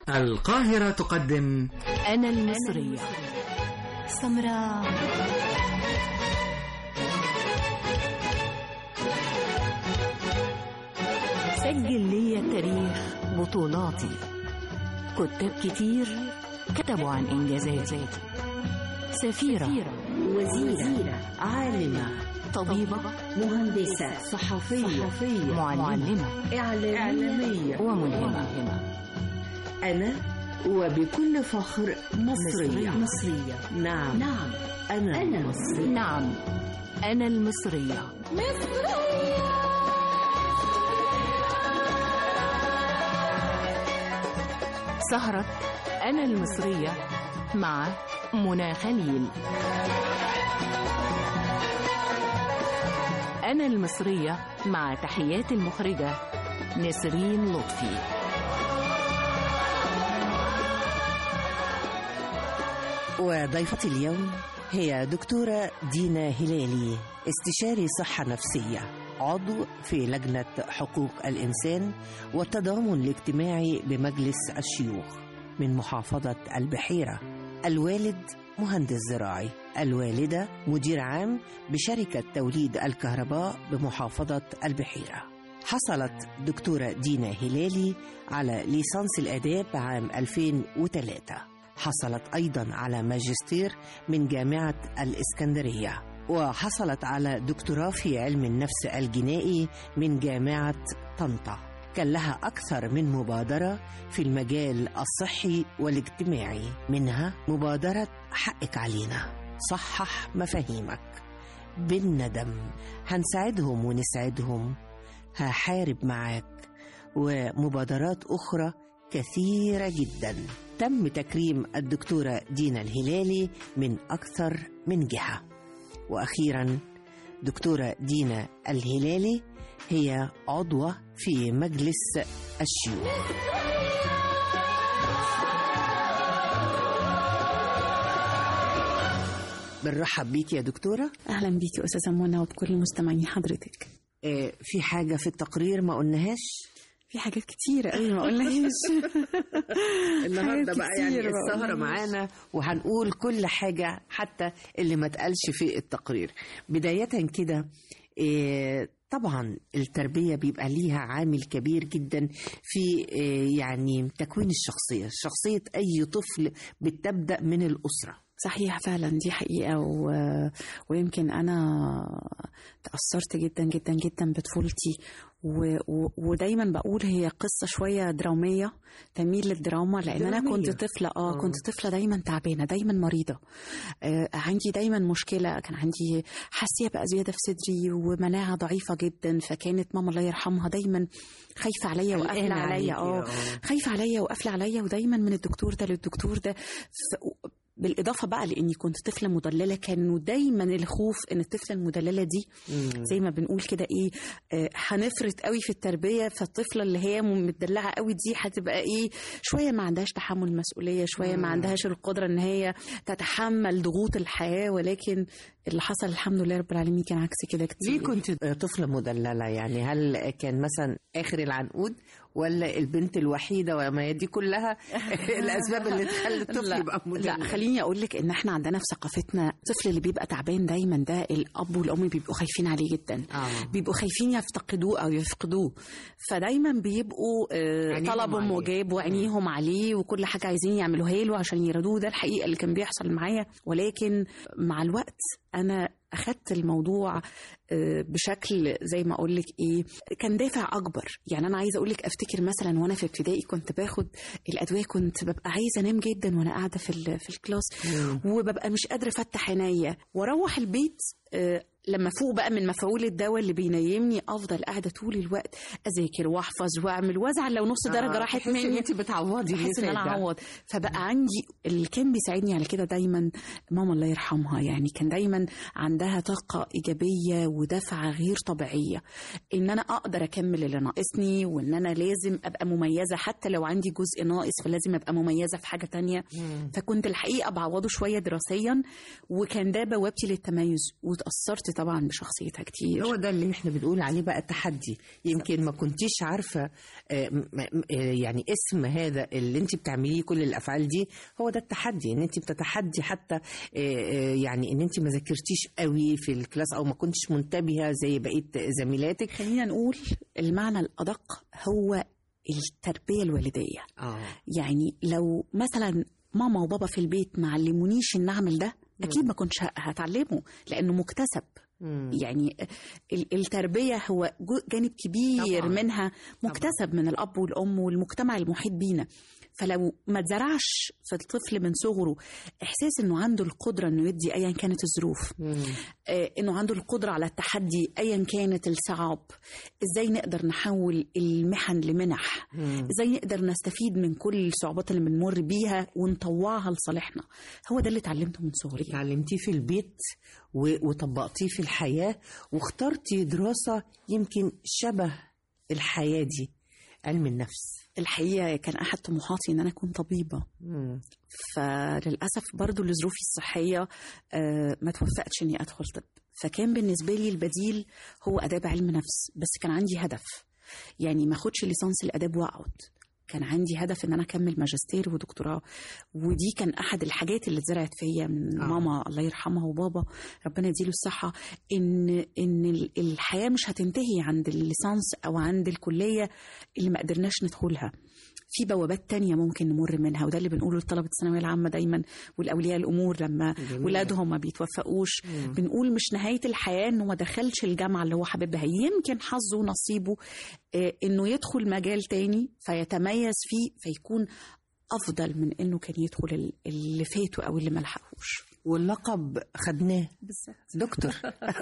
القاهرة تقدم أنا المصرية سمراء سجل لي التاريخ بطولاتي كتاب كتير كتبوا عن إنجازاتي سفيرة وزيرة عالمة طبيبة مهندسة صحفية معلمة إعلامية وملهمة أنا وبكل فخر مصرية مصرية نعم نعم أنا أنا مصرية نعم أنا المصرية سهرة أنا المصرية مع منى خليل أنا المصرية مع تحيات المخرجة نسرين لطفي وضيفتي اليوم هي دكتورة دينا هلالي استشاري صحة نفسية عضو في لجنة حقوق الإنسان والتضامن الاجتماعي بمجلس الشيوخ من محافظة البحيرة الوالد مهندس زراعي الوالدة مدير عام بشركة توليد الكهرباء بمحافظة البحيرة حصلت دكتورة دينا هلالي على ليسانس الآداب عام 2003 حصلت أيضا على ماجستير من جامعة الإسكندرية وحصلت على دكتوراه في علم النفس الجنائي من جامعة طنطا كان لها أكثر من مبادرة في المجال الصحي والاجتماعي منها مبادرة حقك علينا صحح مفاهيمك بالندم هنساعدهم ونسعدهم هحارب معاك ومبادرات أخرى كثيرة جدا تم تكريم الدكتورة دينا الهلالي من أكثر من جهة وأخيرا دكتورة دينا الهلالي هي عضوة في مجلس الشيوخ بنرحب بيك يا دكتورة اهلا بيكي استاذه منى وبكل مستمعين حضرتك آه، في حاجة في التقرير ما قلناهاش في حاجات كتيرة قوي ما قلناش النهارده حاجات بقى يعني كتير ما السهرة قلناش. معانا وهنقول كل حاجة حتى اللي ما اتقالش في التقرير بداية كده إيه، طبعا التربية بيبقى ليها عامل كبير جدا في إيه، يعني تكوين الشخصية شخصية أي طفل بتبدأ من الأسرة صحيح فعلا دي حقيقة و... ويمكن أنا تأثرت جدا جدا جدا بطفولتي و... و... ودايما بقول هي قصة شوية درامية تميل للدراما لأن أنا درامية. كنت طفلة آه آه. كنت طفلة دايما تعبانة دايما مريضة آه عندي دايما مشكلة كان عندي حساسية بقى زيادة في صدري ومناعة ضعيفة جدا فكانت ماما الله يرحمها دايما خايفة عليا قلقانة وقافلة عليا عليكي، اه آه. خايفة عليا وقافلة عليا ودايما من الدكتور ده للدكتور ده ف... بالإضافة بقى لإني كنت طفلة مدللة كانوا دايما الخوف إن الطفلة المدللة دي زي ما بنقول كده إيه آه، هنفرط قوي في التربية فالطفلة اللي هي مدلعة قوي دي هتبقى إيه شوية ما عندهاش تحمل مسؤولية شوية ما عندهاش القدرة إن هي تتحمل ضغوط الحياة ولكن اللي حصل الحمد لله رب العالمين كان عكس كده كتير ليه كنت طفلة مدللة يعني هل كان مثلا آخر العنقود ولا البنت الوحيدة وما هي دي كلها الأسباب اللي تخلي الطفل لا يبقى مدلل لا خليني اقول لك ان احنا عندنا في ثقافتنا الطفل اللي بيبقى تعبان دايما ده الاب والام بيبقوا خايفين عليه جدا آه. بيبقوا خايفين يفتقدوه او يفقدوه فدايما بيبقوا آه، عينيهم طلبوا عليه. مجاب وعينيهم عليه وكل حاجه عايزين يعملوها له عشان يرضوه ده الحقيقه اللي كان بيحصل معايا ولكن مع الوقت انا اخدت الموضوع آه، بشكل زي ما اقول لك ايه كان دافع اكبر يعني انا عايزه اقول لك افتكر مثلا وانا في ابتدائي كنت باخد الادويه كنت ببقى عايزه انام جدا وانا قاعده في ال- في الكلاس وببقى مش قادره افتح عينيا واروح البيت آه، لما فوق بقى من مفعول الدواء اللي بينيمني افضل قاعده طول الوقت اذاكر واحفظ واعمل وازعل لو نص درجه آه، راحت تحسي إن مني أنت بتعوضي اللي بحس ان انا فات ده. اعوض فبقى عندي اللي كان بيساعدني على كده دايما ماما الله يرحمها يعني كان دايما عندها طاقه ايجابيه ودفعه غير طبيعيه ان انا اقدر اكمل اللي ناقصني وان انا لازم ابقى مميزه حتى لو عندي جزء ناقص فلازم ابقى مميزه في حاجه تانية فكنت الحقيقه بعوضه شويه دراسيا وكان ده بوابتي للتميز وتاثرت طبعا بشخصيتها كتير هو ده اللي احنا بنقول عليه بقى التحدي يمكن ما كنتيش عارفة آه، م- م- آه، يعني اسم هذا اللي انت بتعمليه كل الافعال دي هو ده التحدي ان انت بتتحدي حتى آه، آه، يعني ان انت ما ذاكرتيش قوي في الكلاس او ما كنتش منتبهة زي بقية زميلاتك خلينا نقول المعنى الأدق هو التربية الوالدية اه يعني لو مثلا ماما وبابا في البيت ما علمونيش ان اعمل ده اكيد ما كنتش ه- هتعلمه لانه مكتسب يعني ال- التربيه هو جو- جانب كبير طبعاً. منها مكتسب من الاب والام والمجتمع المحيط بينا فلو ما اتزرعش في الطفل من صغره احساس انه عنده القدره انه يدي ايا كانت الظروف آه، انه عنده القدره على التحدي ايا كانت الصعاب ازاي نقدر نحول المحن لمنح ازاي نقدر نستفيد من كل الصعوبات اللي بنمر بيها ونطوعها لصالحنا هو ده اللي اتعلمته من صغري اتعلمتيه في البيت و- وطبقتيه في الحياة واخترتي دراسة يمكن شبه الحياة دي علم النفس الحقيقه كان احد طموحاتي ان انا اكون طبيبه فللاسف برضو لظروفي الصحيه آه، ما توفقتش اني ادخل طب فكان بالنسبه لي البديل هو اداب علم نفس بس كان عندي هدف يعني ما اخدش ليسانس الاداب واقعد كان عندي هدف ان انا اكمل ماجستير ودكتوراه ودي كان احد الحاجات اللي اتزرعت فيا من آه. آه. ماما الله يرحمها وبابا ربنا يديله الصحه ان ان ال- الحياه مش هتنتهي عند الليسانس او عند الكليه اللي ما قدرناش ندخلها في بوابات تانية ممكن نمر منها وده اللي بنقوله لطلبة الثانوية العامة دايما والأولياء الأمور لما جميل. ولادهم ما بيتوفقوش بنقول مش نهاية الحياة إنه ما دخلش الجامعة اللي هو حاببها يمكن حظه ونصيبه آه، إنه يدخل مجال تاني فيتميز فيه فيكون أفضل من إنه كان يدخل ال- اللي فاته أو اللي ما لحقوش واللقب خدناه بالظبط دكتور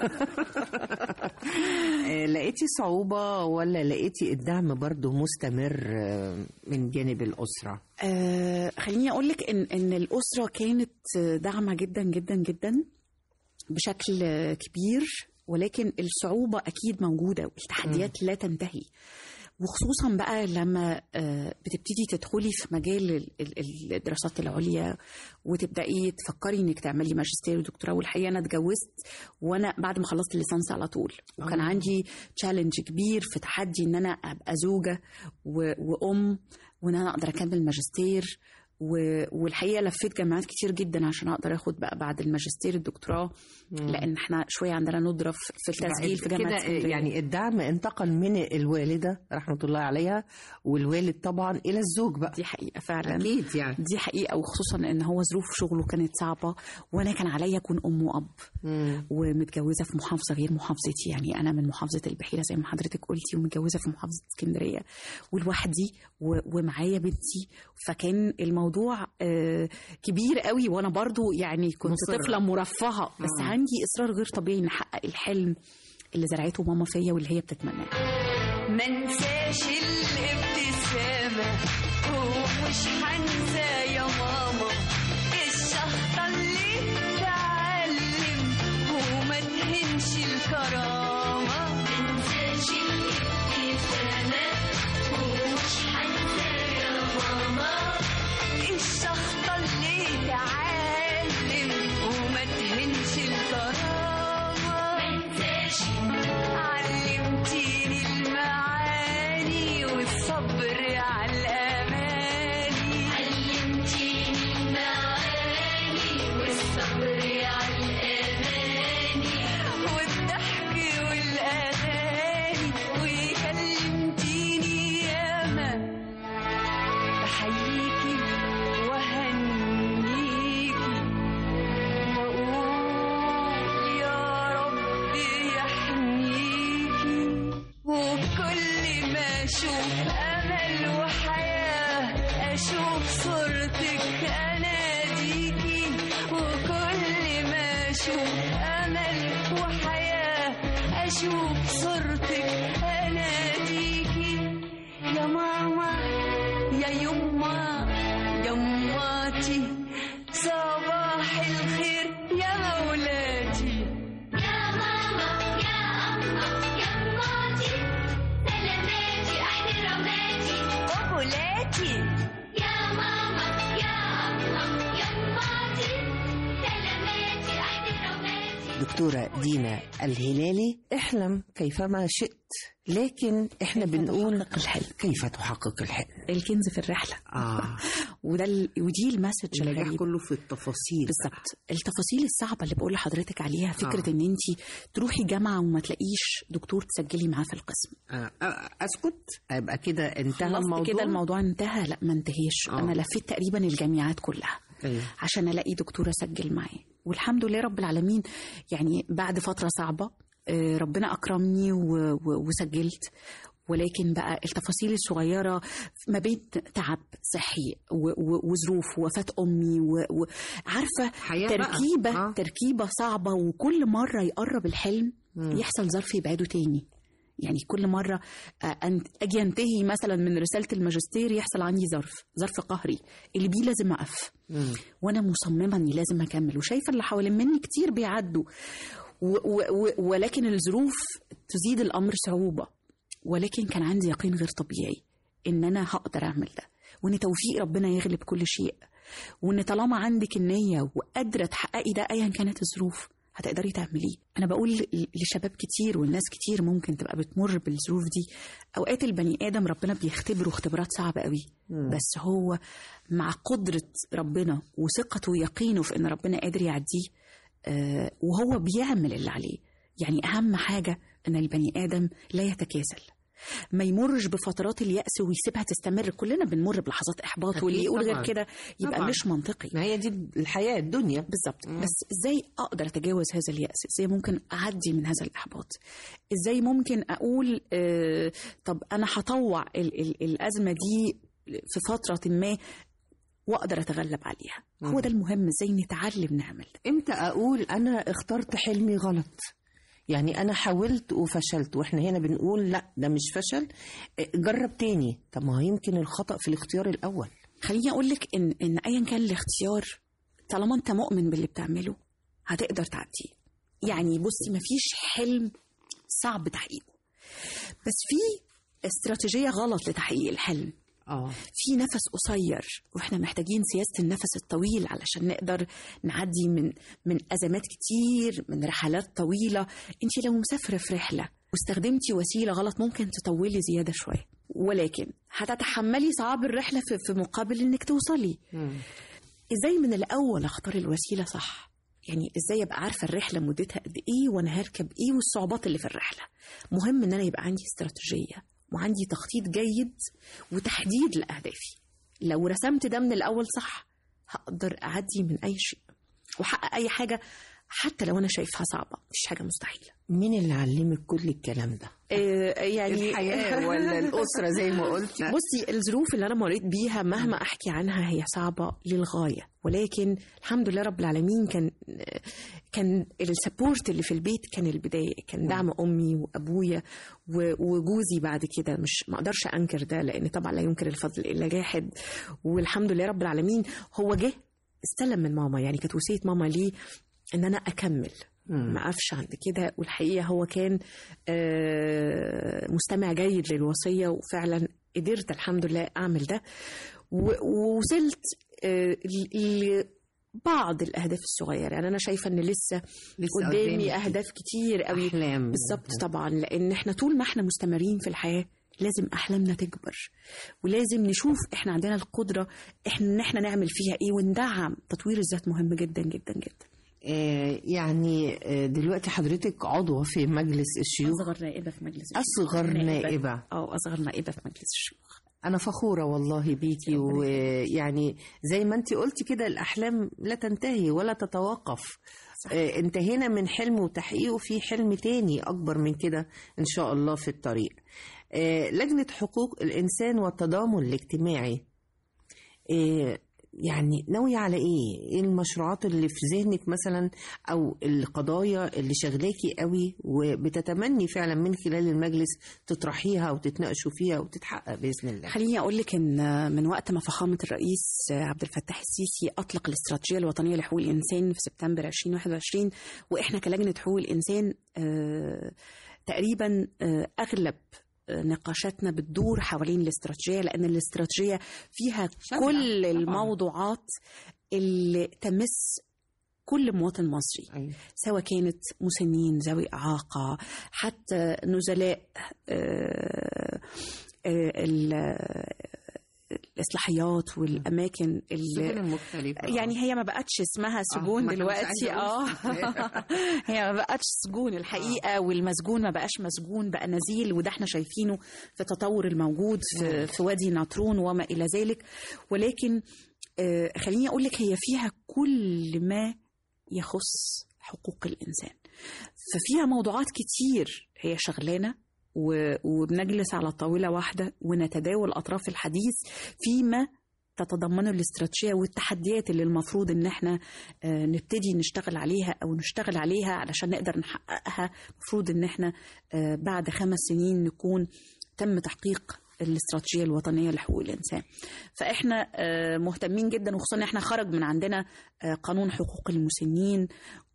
آه، لقيتي صعوبة ولا لقيتي الدعم برضو مستمر آه، من جانب الأسرة آه خليني اقول لك ان ان الاسره كانت داعمه جدا جدا جدا بشكل كبير ولكن الصعوبه اكيد موجوده والتحديات لا تنتهي وخصوصا بقى لما آه، بتبتدي تدخلي في مجال ال- ال- الدراسات العليا وتبداي تفكري انك تعملي ماجستير ودكتوراه والحقيقه انا اتجوزت وانا بعد ما خلصت الليسانس على طول وكان آه. عندي تشالنج كبير في تحدي ان انا ابقى زوجه و- وام وان انا اقدر اكمل ماجستير و- والحقيقه لفيت جامعات كتير جدا عشان اقدر اخد بقى بعد الماجستير الدكتوراه لان احنا شويه عندنا ندره في في التسجيل في جامعه كده اسكندرية. يعني الدعم انتقل من الوالدة رحمة الله عليها والوالد طبعا إلى الزوج بقى دي حقيقه فعلا أكيد يعني دي حقيقه وخصوصا ان هو ظروف شغله كانت صعبه وانا كان عليا اكون ام واب مم. ومتجوزه في محافظه غير محافظتي يعني انا من محافظه البحيره زي ما حضرتك قلتي ومتجوزه في محافظه اسكندريه ولوحدي و- ومعايا بنتي فكان الموضوع آه، كبير قوي وانا برضو يعني كنت مصرة. طفله مرفهه بس آه. عندي اصرار غير طبيعي ان احقق الحلم اللي زرعته ماما فيا واللي هي بتتمناه ما انساش الابتسامة ومش هنسى يا ماما الشخطة اللي تعلم وما تهنش الكرامة ما انساش الابتسامة ومش هنسى يا ماما الشخطة اللي تعلم وما تهنش الكرامة ما انساش علمتيني المعاني والصبر على الأماني علمتيني المعاني والصبر على الأماني والضحك والأغاني وكلمتيني ياما بحييكي وهنيكي وأقول يا رب يحميكي وكل ما أشوف أمل وحياة أشوف صورتك أناديكي وكل ما أشوف أمل وحياة أشوف صورتك أناديكي يا ماما يا يما يماتي صباح الخير يا مولاتي يا ماما يا أما يا أماتي سلاماتي احتراماتي قبلاتي يا ماما يا أما يا أماتي سلاماتي احتراماتي دكتورة دينا الهلالي احلم كيفما شئت لكن احنا كيف بنقول تحقق الحلم. كيف تحقق الحلم الكنز في الرحله اه وده ال... ودي المسج النجاح الغريب كله في التفاصيل بالظبط التفاصيل الصعبه اللي بقول لحضرتك عليها فكره آه. ان انت تروحي جامعه وما تلاقيش دكتور تسجلي معاه في القسم آه. آه. اسكت يبقى كده انتهى خلصت الموضوع كده الموضوع انتهى لا ما انتهيش آه. انا لفيت تقريبا الجامعات كلها أيوة. عشان الاقي دكتور اسجل معاه والحمد لله رب العالمين يعني بعد فتره صعبه آه، ربنا اكرمني و- و- وسجلت ولكن بقى التفاصيل الصغيرة ما بين تعب صحي و- و- وظروف وفاة أمي و- وعارفة حياة بقى. تركيبة آه. تركيبة صعبة وكل مرة يقرب الحلم يحصل ظرف يبعده تاني يعني كل مرة آه، أن- أجي أنتهي مثلا من رسالة الماجستير يحصل عندي ظرف ظرف قهري اللي بيه لازم أقف مم. وانا مصممه اني لازم اكمل وشايفه اللي حوالين مني كتير بيعدوا و و و ولكن الظروف تزيد الامر صعوبه ولكن كان عندي يقين غير طبيعي ان انا هقدر اعمل ده وان توفيق ربنا يغلب كل شيء وان طالما عندك النيه وقادره تحققي ده ايا كانت الظروف هتقدري تعمليه انا بقول ل- لشباب كتير والناس كتير ممكن تبقى بتمر بالظروف دي اوقات البني ادم ربنا بيختبره اختبارات صعبه قوي بس هو مع قدره ربنا وثقته ويقينه في ان ربنا قادر يعديه آه، وهو بيعمل اللي عليه يعني اهم حاجه ان البني ادم لا يتكاسل ما يمرش بفترات اليأس ويسيبها تستمر كلنا بنمر بلحظات إحباط أكيد واللي يقول غير طبعاً. كده يبقى طبعاً. مش منطقي ما هي دي الحياة الدنيا بالظبط بس ازاي اقدر اتجاوز هذا اليأس ازاي ممكن اعدي من هذا الاحباط ازاي ممكن اقول آه طب انا هطوع ال ال الازمه دي في فتره ما واقدر اتغلب عليها هو ده المهم ازاي نتعلم نعمل ده امتى اقول انا اخترت حلمي غلط يعني انا حاولت وفشلت واحنا هنا بنقول لا ده مش فشل إيه، جرب تاني طب ما هو يمكن الخطأ في الاختيار الاول خليني اقول لك ان ان ايا كان الاختيار طالما انت مؤمن باللي بتعمله هتقدر تعديه يعني بصي مفيش حلم صعب تحقيقه بس في استراتيجية غلط لتحقيق الحلم اه في نفس قصير واحنا محتاجين سياسه النفس الطويل علشان نقدر نعدي من من ازمات كتير من رحلات طويله انت لو مسافره في رحله واستخدمتي وسيله غلط ممكن تطولي زياده شويه ولكن هتتحملي صعاب الرحله في, في مقابل انك توصلي ازاي من الاول اختار الوسيله صح يعني ازاي ابقى عارفه الرحله مدتها قد ايه وانا هركب ايه والصعوبات اللي في الرحله مهم ان انا يبقى عندي استراتيجيه وعندي تخطيط جيد وتحديد لاهدافي لو رسمت ده من الاول صح هقدر اعدي من اي شيء واحقق اي حاجه حتى لو انا شايفها صعبه مفيش حاجه مستحيله مين اللي علمك كل الكلام ده يعني الحياة ولا الأسرة زي ما قلت بصي الظروف اللي انا مريت بيها مهما احكي عنها هي صعبه للغايه ولكن الحمد لله رب العالمين كان كان السبورت اللي في البيت كان البدايه كان دعم امي وابويا و- وجوزي بعد كده مش ما اقدرش انكر ده لان طبعا لا ينكر الفضل الا جاحد والحمد لله رب العالمين هو جه استلم من ماما يعني كانت وصيه ماما ليه ان انا اكمل ما اقفش عند كده والحقيقه هو كان آه، مستمع جيد للوصيه وفعلا قدرت الحمد لله اعمل ده و- ووصلت آه، ل- لبعض الاهداف الصغيره يعني انا شايفه ان لسه لسه قدامي قدامك اهداف كتير قوي أحلام بالظبط طبعا لان احنا طول ما احنا مستمرين في الحياه لازم احلامنا تكبر ولازم نشوف احنا عندنا القدره احنا ان احنا نعمل فيها ايه وندعم تطوير الذات مهم جدا جدا جدا آه يعني آه دلوقتي حضرتك عضوة في مجلس الشيوخ اصغر نائبه في مجلس أصغر نائبة اه اصغر نائبه في مجلس الشيوخ أنا فخورة والله بيكي ويعني زي ما أنت قلتي كده الأحلام لا تنتهي ولا تتوقف آه، انتهينا من حلم وتحقيقه في حلم تاني أكبر من كده إن شاء الله في الطريق آه، لجنة حقوق الإنسان والتضامن الاجتماعي آه، يعني ناوية على إيه؟ إيه المشروعات اللي في ذهنك مثلا أو القضايا اللي شغلاكي قوي وبتتمني فعلا من خلال المجلس تطرحيها وتتناقشوا فيها وتتحقق بإذن الله خليني اقول لك ان من وقت ما فخامه الرئيس عبد الفتاح السيسي اطلق الاستراتيجيه الوطنيه لحقوق الانسان في سبتمبر 2021 واحنا كلجنه حقوق الانسان آه، تقريبا آه، اغلب آه، نقاشاتنا بتدور حوالين الاستراتيجيه لان الاستراتيجيه فيها شاملة كل طبعاً. الموضوعات اللي تمس كل مواطن مصري أيوة. سواء كانت مسنين ذوي إعاقة حتى نزلاء آه، آه، ال- الإصلاحيات والأماكن اللي المختلفة يعني هي ما بقتش اسمها سجون ما كنتش دلوقتي عايزة اه أقول. هي ما بقتش سجون الحقيقه والمسجون ما بقاش مسجون بقى نزيل وده احنا شايفينه في التطور الموجود في, في وادي نطرون وما الى ذلك ولكن آه، خليني اقول لك هي فيها كل ما يخص حقوق الانسان ففيها موضوعات كتير هي شغلانه و- وبنجلس على طاوله واحده ونتداول اطراف الحديث فيما تتضمنه الاستراتيجيه والتحديات اللي المفروض ان احنا آه، نبتدي نشتغل عليها او نشتغل عليها علشان نقدر نحققها المفروض ان احنا آه، بعد خمس سنين نكون تم تحقيق الاستراتيجيه الوطنيه لحقوق الانسان فاحنا آه، مهتمين جدا وخصوصا ان احنا خرج من عندنا آه، قانون حقوق المسنين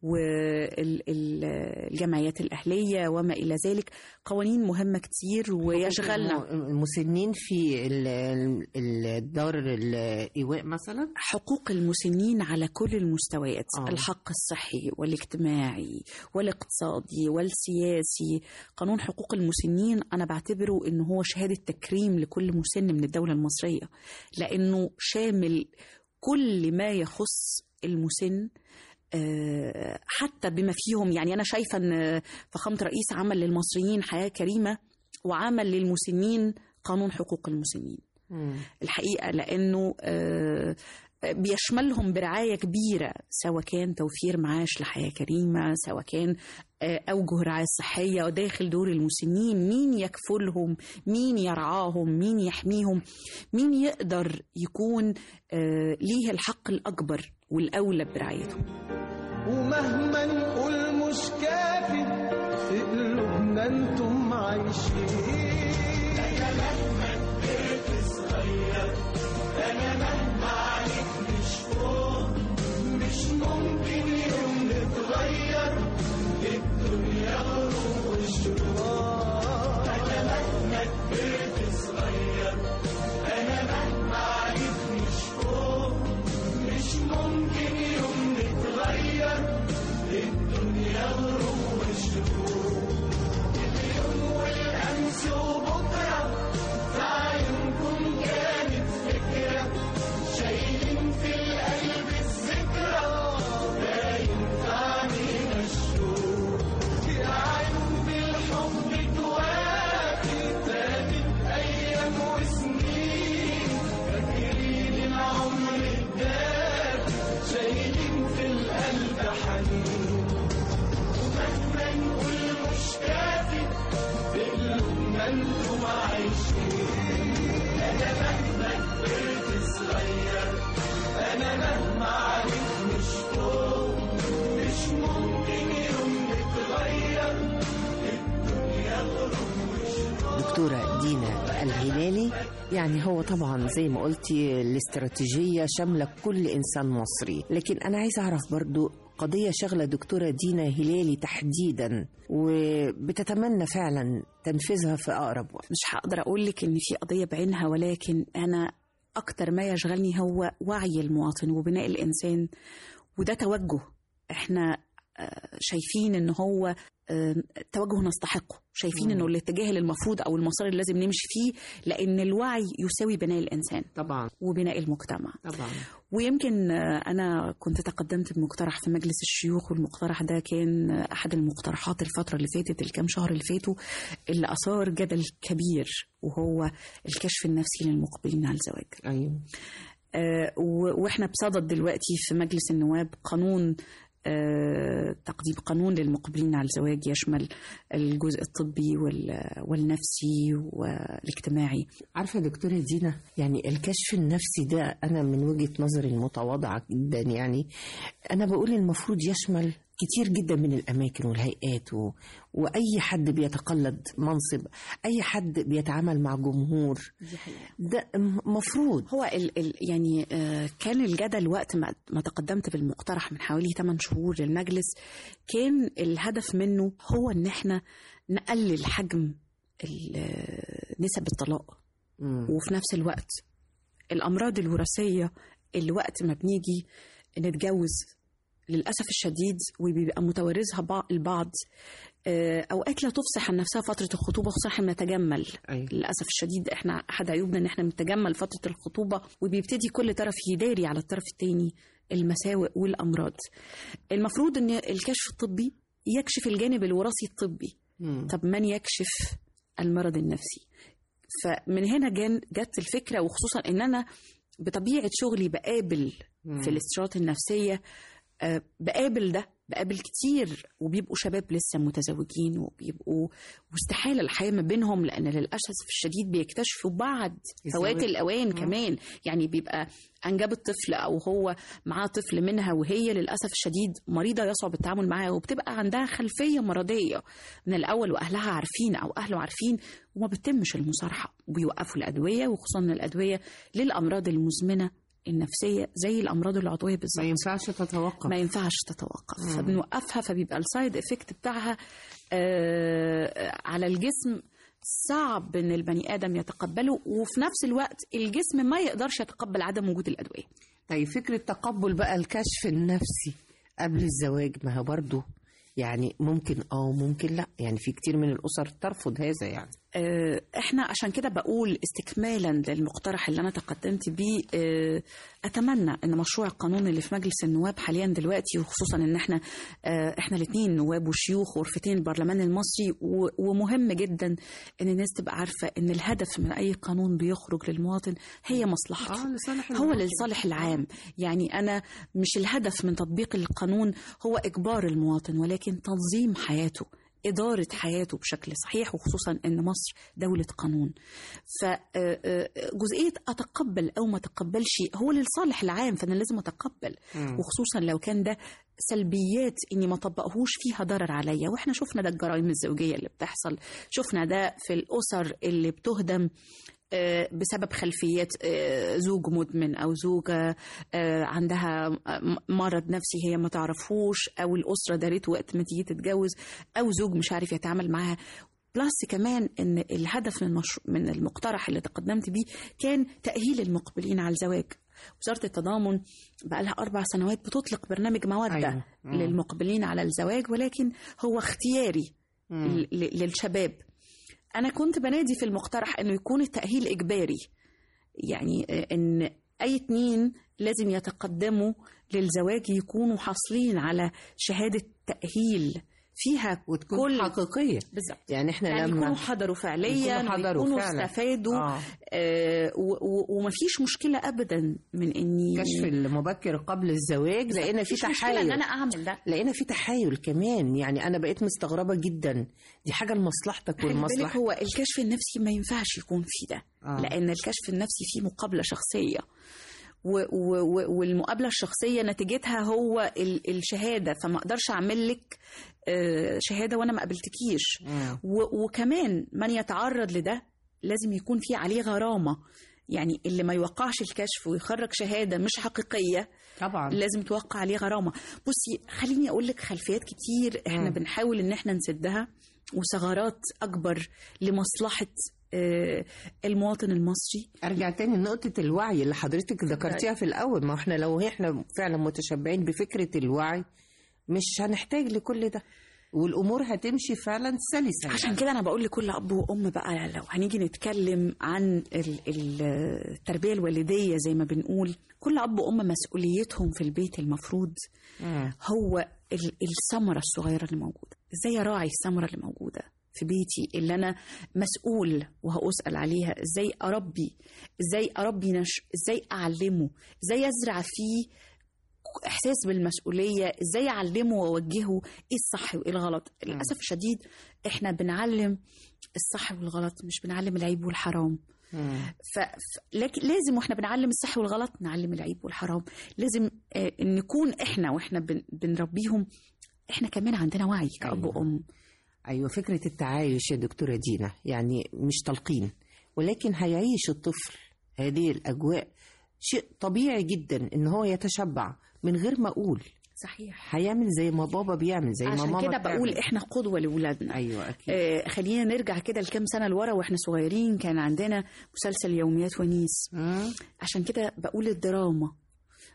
والجمعيات الاهليه وما الى ذلك قوانين مهمه كتير ويشغلنا الم- المسنين في ال- ال- الدار الإيواء مثلا حقوق المسنين على كل المستويات آه. آه. الحق الصحي والاجتماعي والاقتصادي والسياسي قانون حقوق المسنين أنا بعتبره إنه هو شهادة تكريم لكل مسن من الدولة المصرية لأنه شامل كل ما يخص المسن آه، حتى بما فيهم يعني أنا شايفة أن فخامة رئيس عمل للمصريين حياة كريمة وعمل للمسنين قانون حقوق المسنين الحقيقه لانه آه، بيشملهم برعايه كبيره سواء كان توفير معاش لحياه كريمه سواء كان آه، اوجه رعايه صحيه داخل دور المسنين مين يكفلهم مين يرعاهم مين يحميهم مين يقدر يكون آه، ليه الحق الاكبر والاولى برعايتهم ومهما نقول مش كافي في قلوبنا انتم عايشين دكتورة دينا الهلالي يعني هو طبعا زي ما قلتي الاستراتيجية شاملة كل إنسان مصري لكن أنا عايزة أعرف برضو قضية شغلة دكتورة دينا هلالي تحديدا وبتتمنى فعلا تنفيذها في أقرب وقت مش هقدر اقول لك ان في قضيه بعينها ولكن انا اكتر ما يشغلني هو وعي المواطن وبناء الانسان وده توجه احنا آه، شايفين ان هو آه، توجه نستحقه شايفين انه الاتجاه اللي المفروض او المسار اللي لازم نمشي فيه لان الوعي يساوي بناء الانسان طبعا وبناء المجتمع طبعا ويمكن آه، أنا كنت تقدمت بمقترح في مجلس الشيوخ والمقترح ده كان آه، أحد المقترحات الفترة اللي فاتت الكام شهر اللي فاتوا اللي أثار جدل كبير وهو الكشف النفسي للمقبلين على الزواج أيوه آه، و- واحنا بصدد دلوقتي في مجلس النواب قانون آه، تقديم قانون للمقبلين على الزواج يشمل الجزء الطبي وال- والنفسي والاجتماعي عارفة دكتورة دينا يعني الكشف النفسي ده أنا من وجهة نظري المتواضعة جدا يعني أنا بقول المفروض يشمل كتير جدا من الأماكن والهيئات و... وأي حد بيتقلد منصب أي حد بيتعامل مع جمهور ده م- مفروض هو ال ال يعني آه، كان الجدل وقت ما, ما تقدمت بالمقترح من حوالي 8 شهور للمجلس كان الهدف منه هو ان احنا نقلل حجم ال- آه، نسب الطلاق مم. وفي نفس الوقت الامراض الوراثيه اللي وقت ما بنيجي نتجوز للاسف الشديد وبيبقى متورثها بع- البعض آه، اوقات لا تفصح عن نفسها فتره الخطوبه خصوصا احنا بنتجمل أيوة. للاسف الشديد احنا احد عيوبنا ان احنا بنتجمل فتره الخطوبه وبيبتدي كل طرف يداري على الطرف الثاني المساوئ والامراض المفروض ان الكشف الطبي يكشف الجانب الوراثي الطبي مم. طب من يكشف المرض النفسي فمن هنا جان جت الفكره وخصوصا ان انا بطبيعه شغلي بقابل في الاستشارات النفسيه آه، بقابل ده بقابل كتير وبيبقوا شباب لسه متزوجين وبيبقوا واستحاله الحياه ما بينهم لان للاسف الشديد بيكتشفوا بعد فوات الزواج. الاوان كمان يعني بيبقى انجبت طفل او هو معاه طفل منها وهي للاسف الشديد مريضه يصعب التعامل معاها وبتبقى عندها خلفيه مرضيه من الاول واهلها عارفين او اهله عارفين وما بتتمش المصارحه وبيوقفوا الادويه وخصوصا الادويه للامراض المزمنه النفسيه زي الامراض العضويه بالظبط ما ينفعش تتوقف ما ينفعش تتوقف فبنوقفها فبيبقى السايد افكت بتاعها آه على الجسم صعب ان البني ادم يتقبله وفي نفس الوقت الجسم ما يقدرش يتقبل عدم وجود الادويه طيب فكرة تقبل بقى الكشف النفسي قبل الزواج ما هو برضه يعني ممكن اه ممكن لا يعني في كتير من الأسر ترفض هذا يعني آه، احنا عشان كده بقول استكمالا للمقترح اللي انا تقدمت بيه آه، اتمنى ان مشروع القانون اللي في مجلس النواب حاليا دلوقتي وخصوصا ان احنا آه، احنا الاثنين نواب وشيوخ غرفتين البرلمان المصري و- ومهم جدا ان الناس تبقى عارفه ان الهدف من اي قانون بيخرج للمواطن هي مصلحته لصالح هو للصالح العام يعني أنا مش الهدف من تطبيق القانون هو إجبار المواطن ولكن تنظيم حياته إدارة حياته بشكل صحيح وخصوصا أن مصر دولة قانون فجزئية أتقبل أو ما أتقبلش هو للصالح العام فأنا لازم أتقبل وخصوصا لو كان ده سلبيات اني ما طبقهوش فيها ضرر عليا واحنا شفنا ده الجرائم الزوجيه اللي بتحصل شفنا ده في الاسر اللي بتهدم آه، بسبب خلفيات آه، زوج مدمن او زوجه آه، عندها م- مرض نفسي هي ما تعرفوش او الاسره دارته وقت ما تيجي تتجوز او زوج مش عارف يتعامل معاها بلس كمان ان الهدف من المشروع من المقترح اللي تقدمت بيه كان تاهيل المقبلين على الزواج وزاره التضامن بقى لها اربع سنوات بتطلق برنامج موده أيوة. أيوة. مم. للمقبلين على الزواج ولكن هو اختياري ل- ل- للشباب انا كنت بنادي في المقترح انه يكون التاهيل اجباري يعني آه، ان اي اتنين لازم يتقدموا للزواج يكونوا حاصلين على شهاده تاهيل فيها وتكون كل حقيقية بالظبط يعني احنا يعني لما يكونوا حضروا فعليا يكونوا حضروا ويكونوا فعلا. استفادوا آه. آه و- و- ومفيش مشكله ابدا من اني كشف المبكر قبل الزواج لقينا في مفيش مشكله ان تحايل انا اعمل ده لقينا في تحايل كمان يعني انا بقيت مستغربه جدا دي حاجه لمصلحتك خلي بالك والمصلحه هو الكشف النفسي ما ينفعش يكون فيه ده آه. لان الكشف النفسي فيه مقابله شخصيه و و و والمقابله الشخصيه نتيجتها هو ال الشهاده فما اقدرش اعمل لك آه، شهاده وانا ما قابلتكيش مم. و وكمان من يتعرض لده لازم يكون في عليه غرامه يعني اللي ما يوقعش الكشف ويخرج شهاده مش حقيقيه طبعا لازم توقع عليه غرامه بصي خليني اقول لك خلفيات كتير احنا مم. بنحاول ان احنا نسدها وثغرات اكبر لمصلحه آه، المواطن المصري ارجع تاني لنقطه الوعي اللي حضرتك ذكرتيها في الاول ما احنا لو احنا فعلا متشبعين بفكره الوعي مش هنحتاج لكل ده والامور هتمشي فعلا سلسه عشان كده انا بقول لكل اب وام بقى لو هنيجي نتكلم عن ال- ال- التربيه الوالديه زي ما بنقول كل اب وام مسؤوليتهم في البيت المفروض مم. هو ال- الثمره الصغيره اللي موجوده ازاي اراعي الثمره اللي موجوده في بيتي اللي انا مسؤول وهأسأل عليها ازاي اربي ازاي اربي نش ازاي اعلمه ازاي ازرع فيه احساس بالمسؤوليه ازاي اعلمه واوجهه ايه الصح وايه الغلط للاسف الشديد احنا بنعلم الصح والغلط مش بنعلم العيب والحرام مم. ف... ف... لكن لازم واحنا بنعلم الصح والغلط نعلم العيب والحرام لازم آه، نكون احنا واحنا بن... بنربيهم احنا كمان عندنا وعي كأب أيوة. وأم ايوه فكره التعايش يا دكتوره دينا يعني مش تلقين ولكن هيعيش الطفل هذه الاجواء شيء طبيعي جدا ان هو يتشبع من غير ما اقول صحيح هيعمل زي ما بابا بيعمل زي ما عشان ماما كده بتعمل. بقول احنا قدوة لأولادنا ايوه اكيد آه خلينا نرجع كده لكام سنة لورا واحنا صغيرين كان عندنا مسلسل يوميات ونيس مم. عشان كده بقول الدراما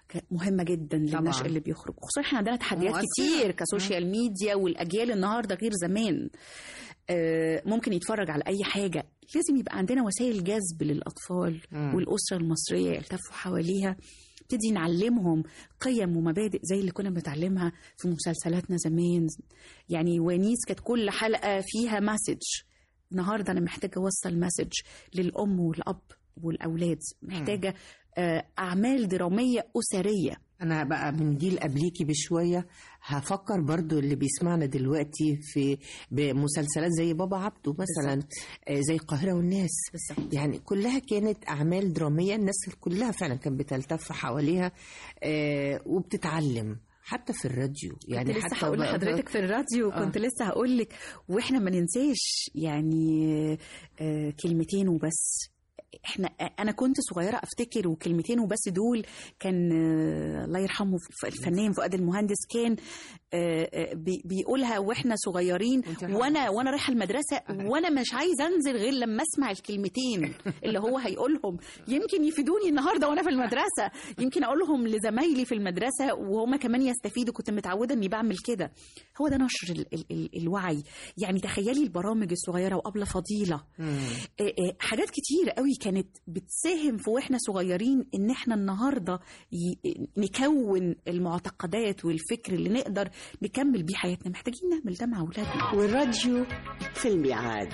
ك- مهمه جدا للنشء طبعاً. اللي بيخرج خصوصا احنا عندنا تحديات مؤثرة. كتير كسوشيال ميديا والاجيال النهارده غير زمان آه، ممكن يتفرج على اي حاجه لازم يبقى عندنا وسائل جذب للاطفال مم. والاسره المصريه يلتفوا حواليها نبتدي نعلمهم قيم ومبادئ زي اللي كنا بنتعلمها في مسلسلاتنا زمان يعني ونيس كانت كل حلقه فيها مسج النهارده انا محتاجه اوصل مسج للام والاب والاولاد محتاجه آه، اعمال دراميه اسريه انا بقى من جيل قبليكي بشويه هفكر برضو اللي بيسمعنا دلوقتي في بمسلسلات زي بابا عبده مثلا آه، زي القاهره والناس بالظبط يعني كلها كانت اعمال دراميه الناس كلها فعلا كانت بتلتف حواليها آه، وبتتعلم حتى في الراديو يعني كنت لسه حتى هقول بقى- لحضرتك في الراديو آه. كنت لسه هقول لك واحنا ما ننساش يعني آه، كلمتين وبس احنا انا كنت صغيره افتكر وكلمتين وبس دول كان آه، الله يرحمه ف- الفنان فؤاد المهندس كان آه، آه، بي- بيقولها واحنا صغيرين وانت رايحة وانا وانا رايحه المدرسه وانا مش عايزه انزل غير لما اسمع الكلمتين اللي هو هيقولهم يمكن يفيدوني النهارده وانا في المدرسه يمكن اقولهم لزمايلي في المدرسه وهم كمان يستفيدوا كنت متعوده اني بعمل كده هو ده نشر ال ال ال الوعي يعني تخيلي البرامج الصغيره وابله فضيله مم. آه، آه، حاجات كتير قوي كانت بتساهم في واحنا صغيرين ان احنا النهارده ي- نكون المعتقدات والفكر اللي نقدر نكمل بيه حياتنا محتاجين نعمل ده مع اولادنا والراديو في الميعاد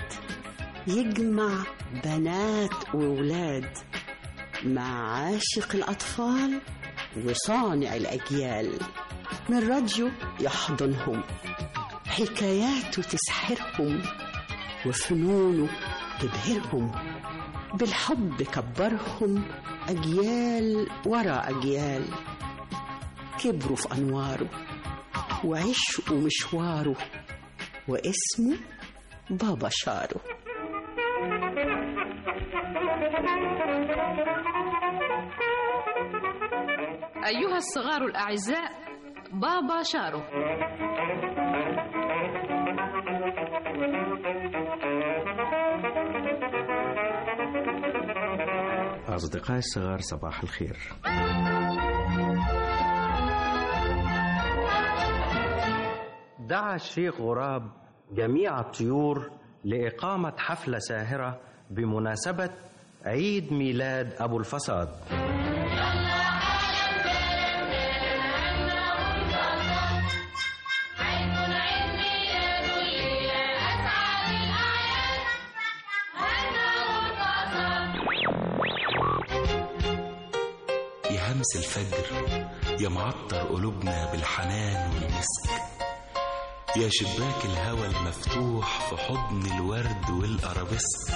يجمع بنات وولاد مع عاشق الأطفال وصانع الأجيال من راديو يحضنهم حكاياته تسحرهم وفنونه تبهرهم بالحب كبرهم أجيال ورا أجيال كبروا في أنواره وعشقوا مشواره واسمه بابا شارو أيها الصغار الأعزاء بابا شارو أصدقائي الصغار صباح الخير دعا الشيخ غراب جميع الطيور لإقامة حفلة ساهرة بمناسبة عيد ميلاد أبو الفصاد يا همس الفجر يا معطر قلوبنا بالحنان والمسك يا شباك الهوى المفتوح في حضن الورد والأرابيسك